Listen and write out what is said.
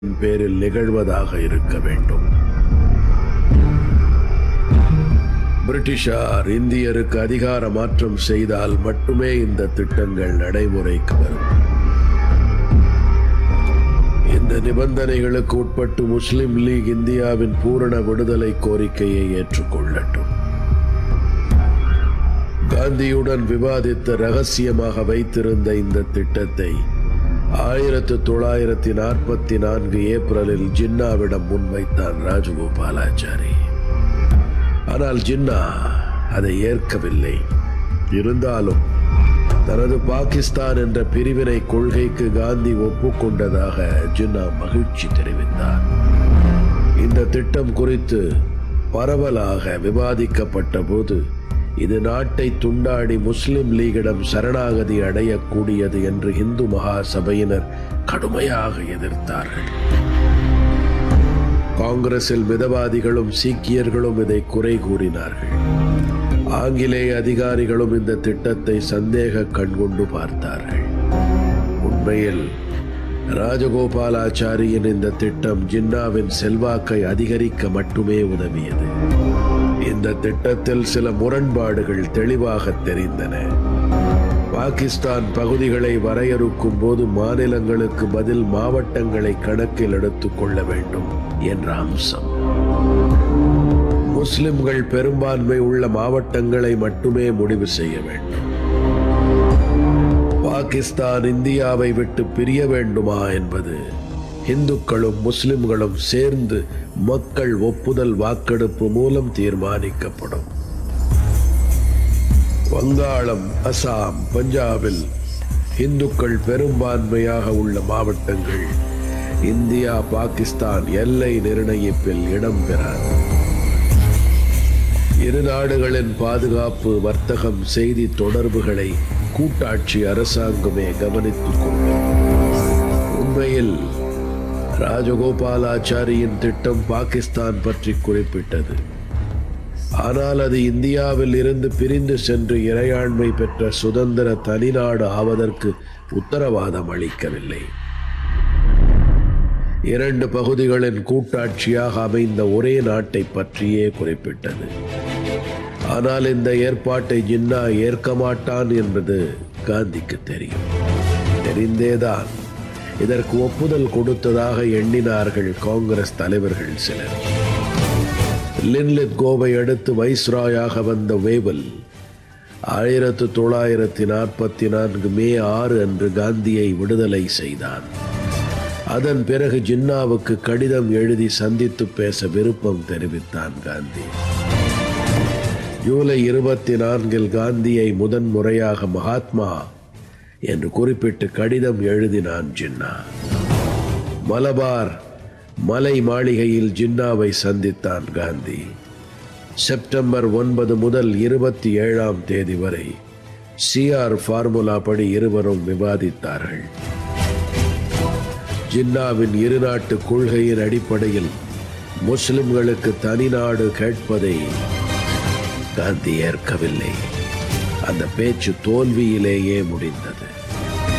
பேரில் நிகழ்வதாக இருக்க வேண்டும் பிரிட்டிஷார் இந்தியருக்கு அதிகார மாற்றம் செய்தால் மட்டுமே இந்த திட்டங்கள் நடைமுறைக்கு வரும் இந்த நிபந்தனைகளுக்கு உட்பட்டு முஸ்லிம் லீக் இந்தியாவின் பூரண விடுதலை கோரிக்கையை ஏற்றுக்கொள்ளட்டும் காந்தியுடன் விவாதித்து ரகசியமாக வைத்திருந்த இந்த திட்டத்தை ஆயிரத்து தொள்ளாயிரத்தி நாற்பத்தி நான்கு ஏப்ரலில் ஜின்னாவிடம் முன்வைத்தான் ராஜகோபாலாச்சாரி ஆனால் ஜின்னா அதை ஏற்கவில்லை இருந்தாலும் தனது பாகிஸ்தான் என்ற பிரிவினை கொள்கைக்கு காந்தி ஒப்புக்கொண்டதாக ஜின்னா மகிழ்ச்சி தெரிவித்தார் இந்த திட்டம் குறித்து பரவலாக விவாதிக்கப்பட்ட போது இது நாட்டை துண்டாடி முஸ்லிம் லீகிடம் சரணாகதி அடையக்கூடியது என்று இந்து மகா சபையினர் கடுமையாக எதிர்த்தார்கள் காங்கிரஸில் மிதவாதிகளும் சீக்கியர்களும் இதை குறை கூறினார்கள் ஆங்கிலேய அதிகாரிகளும் இந்த திட்டத்தை சந்தேக கண்கொண்டு பார்த்தார்கள் உண்மையில் ராஜகோபாலாச்சாரியின் இந்த திட்டம் ஜின்னாவின் செல்வாக்கை அதிகரிக்க மட்டுமே உதவியது இந்த திட்டத்தில் சில முரண்பாடுகள் தெளிவாக தெரிந்தன பாகிஸ்தான் பகுதிகளை வரையறுக்கும் போது மாநிலங்களுக்கு பதில் மாவட்டங்களை கணக்கில் எடுத்துக் கொள்ள வேண்டும் என்ற அம்சம் முஸ்லிம்கள் பெரும்பான்மை உள்ள மாவட்டங்களை மட்டுமே முடிவு செய்ய வேண்டும் பாகிஸ்தான் இந்தியாவை விட்டு பிரிய வேண்டுமா என்பது இந்துக்களும் முஸ்லிம்களும் சேர்ந்து மக்கள் ஒப்புதல் வாக்கெடுப்பு மூலம் தீர்மானிக்கப்படும் வங்காளம் அசாம் பஞ்சாபில் இந்துக்கள் பெரும்பான்மையாக உள்ள மாவட்டங்கள் இந்தியா பாகிஸ்தான் எல்லை நிர்ணயிப்பில் இடம்பெறாது இரு நாடுகளின் பாதுகாப்பு வர்த்தகம் செய்தி தொடர்புகளை கூட்டாட்சி அரசாங்கமே கவனித்துக் கொள்ளும் உண்மையில் ராஜகோபாலாச்சாரியின் திட்டம் பாகிஸ்தான் பற்றி குறிப்பிட்டது ஆனால் அது இந்தியாவில் இருந்து பிரிந்து சென்று இறையாண்மை பெற்ற சுதந்திர தனிநாடு ஆவதற்கு உத்தரவாதம் அளிக்கவில்லை இரண்டு பகுதிகளின் கூட்டாட்சியாக அமைந்த ஒரே நாட்டை பற்றியே குறிப்பிட்டது ஆனால் இந்த ஏற்பாட்டை ஜின்னா ஏற்க மாட்டான் என்பது காந்திக்கு தெரியும் தெரிந்தேதான் இதற்கு ஒப்புதல் கொடுத்ததாக எண்ணினார்கள் காங்கிரஸ் தலைவர்கள் சிலர் லின்லித் கோவை அடுத்து வைஸ்ராயாக வந்த வேவல் ஆயிரத்து தொள்ளாயிரத்தி நாற்பத்தி நான்கு மே ஆறு அன்று காந்தியை விடுதலை செய்தான் அதன் பிறகு ஜின்னாவுக்கு கடிதம் எழுதி சந்தித்து பேச விருப்பம் தெரிவித்தான் காந்தி ஜூலை இருபத்தி நான்கில் காந்தியை முதன் முறையாக மகாத்மா என்று குறிப்பிட்டு கடிதம் எழுதினான் ஜின்னா மலபார் மலை மாளிகையில் ஜின்னாவை சந்தித்தான் காந்தி செப்டம்பர் ஒன்பது முதல் இருபத்தி ஏழாம் தேதி வரை சிஆர் ஃபார்முலா படி இருவரும் விவாதித்தார்கள் ஜின்னாவின் இருநாட்டு கொள்கையின் அடிப்படையில் முஸ்லிம்களுக்கு தனிநாடு கேட்பதை காந்தி ஏற்கவில்லை அந்த பேச்சு தோல்வியிலேயே முடிந்தது